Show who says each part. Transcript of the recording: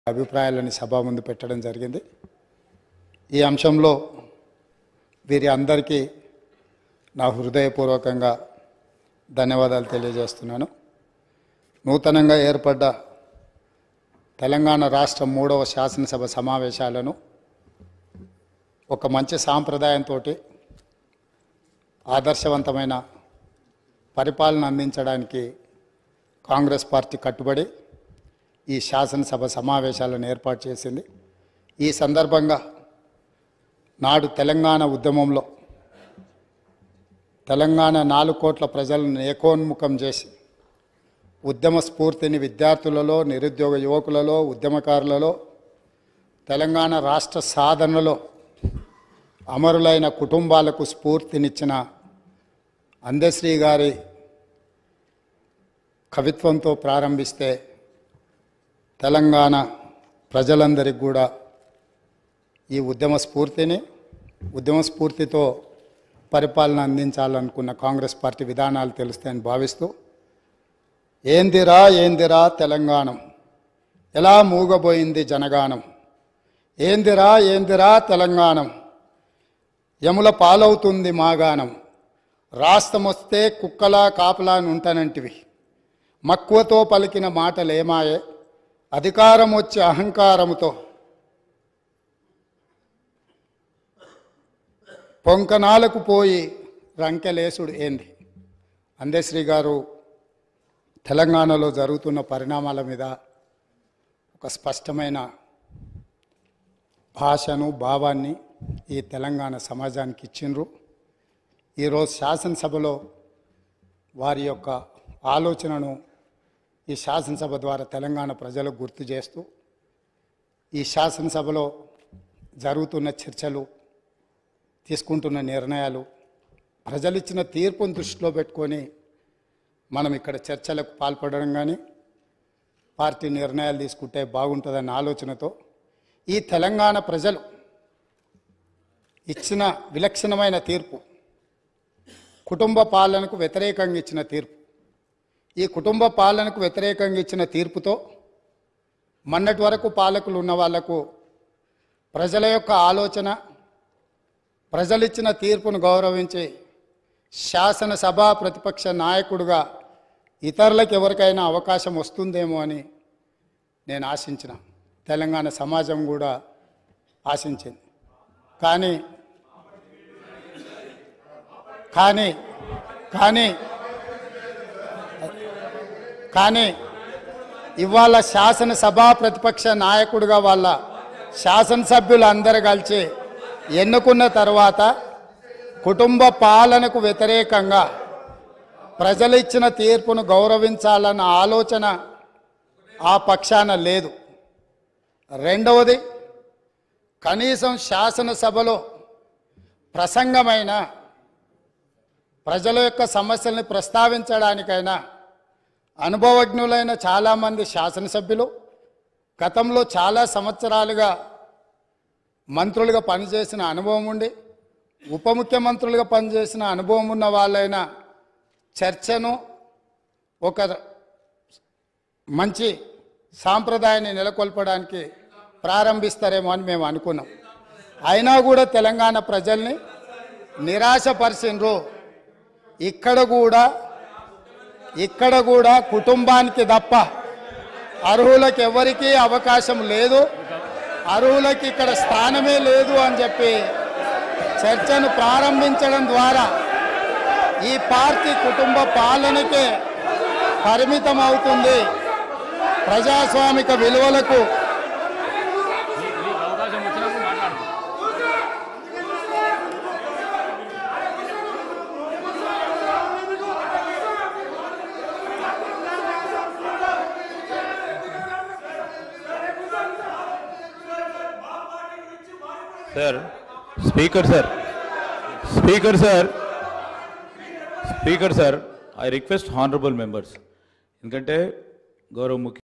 Speaker 1: అభిప్రాయాలను సభ ముందు పెట్టడం జరిగింది ఈ అంశంలో వీరి అందరికీ నా హృదయపూర్వకంగా ధన్యవాదాలు తెలియజేస్తున్నాను నూతనంగా ఏర్పడ్డ తెలంగాణ రాష్ట్ర మూడవ శాసనసభ సమావేశాలను ఒక మంచి సాంప్రదాయంతో ఆదర్శవంతమైన పరిపాలన అందించడానికి కాంగ్రెస్ పార్టీ కట్టుబడి ఈ శాసనసభ సమావేశాలను ఏర్పాటు చేసింది ఈ సందర్భంగా నాడు తెలంగాణ ఉద్యమంలో తెలంగాణ నాలుగు కోట్ల ప్రజలను ఏకోన్ముఖం చేసి ఉద్యమ స్ఫూర్తిని విద్యార్థులలో నిరుద్యోగ యువకులలో ఉద్యమకారులలో తెలంగాణ రాష్ట్ర సాధనలో అమరులైన కుటుంబాలకు స్ఫూర్తినిచ్చిన అందశ్రీ గారి కవిత్వంతో ప్రారంభిస్తే తెలంగాణ ప్రజలందరికీ కూడా ఈ ఉద్యమ స్ఫూర్తిని ఉద్యమ స్ఫూర్తితో పరిపాలన అందించాలనుకున్న కాంగ్రెస్ పార్టీ విధానాలు తెలుస్తాయని భావిస్తూ ఏందిరా ఏందిరా తెలంగాణం ఎలా మూగబోయింది జనగానం ఏందిరా ఏందిరా తెలంగాణం యముల పాలవుతుంది మాగానం రాష్ట్రమొస్తే కుక్కలా కాపలా అని ఉంటానంటివి మక్కువతో పలికిన మాటలేమాయే అధికారం వచ్చే అహంకారముతో పొంకనాలకు పోయి రంకెలేసుడు ఏంది అందేశ్రీ గారు తెలంగాణలో జరుగుతున్న పరిణామాల మీద ఒక స్పష్టమైన భాషను భావాన్ని ఈ తెలంగాణ సమాజానికి ఇచ్చిండ్రు ఈరోజు శాసనసభలో వారి యొక్క ఆలోచనను ఈ శాసనసభ ద్వారా తెలంగాణ ప్రజలకు గుర్తు చేస్తూ ఈ శాసనసభలో జరుగుతున్న చర్చలు తీసుకుంటున్న నిర్ణయాలు ప్రజలిచ్చిన తీర్పును దృష్టిలో పెట్టుకొని మనం ఇక్కడ చర్చలకు పాల్పడడం కానీ పార్టీ నిర్ణయాలు తీసుకుంటే బాగుంటుందన్న ఆలోచనతో ఈ తెలంగాణ ప్రజలు ఇచ్చిన విలక్షణమైన తీర్పు కుటుంబ పాలనకు వ్యతిరేకంగా ఇచ్చిన తీర్పు ఈ కుటుంబ పాలనకు వ్యతిరేకంగా ఇచ్చిన తీర్పుతో మొన్నటి వరకు పాలకులు ఉన్న వాళ్లకు ప్రజల యొక్క ఆలోచన ప్రజలిచ్చిన తీర్పును గౌరవించి శాసనసభ ప్రతిపక్ష నాయకుడుగా ఇతరులకు ఎవరికైనా అవకాశం వస్తుందేమో అని నేను ఆశించిన తెలంగాణ సమాజం కూడా ఆశించింది కానీ కానీ కానీ కానీ ఇవాళ శాసనసభ ప్రతిపక్ష నాయకుడిగా వాళ్ళ శాసనసభ్యులు అందరూ కలిసి ఎన్నుకున్న తర్వాత కుటుంబ పాలనకు వ్యతిరేకంగా ప్రజలు ఇచ్చిన తీర్పును గౌరవించాలన్న ఆలోచన ఆ పక్షాన లేదు రెండవది కనీసం శాసనసభలో ప్రసంగమైన ప్రజల యొక్క సమస్యల్ని ప్రస్తావించడానికైనా అనుభవజ్ఞులైన చాలామంది శాసనసభ్యులు గతంలో చాలా సంవత్సరాలుగా మంత్రులుగా పనిచేసిన అనుభవం ఉండి ఉప ముఖ్యమంత్రులుగా పనిచేసిన అనుభవం ఉన్న వాళ్ళైన చర్చను ఒక మంచి సాంప్రదాయాన్ని నెలకొల్పడానికి ప్రారంభిస్తారేమో అని మేము అనుకున్నాం అయినా కూడా తెలంగాణ ప్రజల్ని నిరాశపరిచిండ్రు ఇక్కడ కూడా ఇక్కడ కూడా కుటుంబానికి తప్ప అర్హులకు ఎవరికీ అవకాశం లేదు అర్హులకి ఇక్కడ స్థానమే లేదు అని చెప్పి చర్చను ప్రారంభించడం ద్వారా ఈ పార్టీ కుటుంబ పాలనకే పరిమితం అవుతుంది ప్రజాస్వామిక విలువలకు
Speaker 2: మీకు అవకాశం వచ్చినప్పుడు మాట్లాడు sir speaker sir speaker sir speaker sir I request honourable members ఎందుకంటే గౌరవ ముఖ్య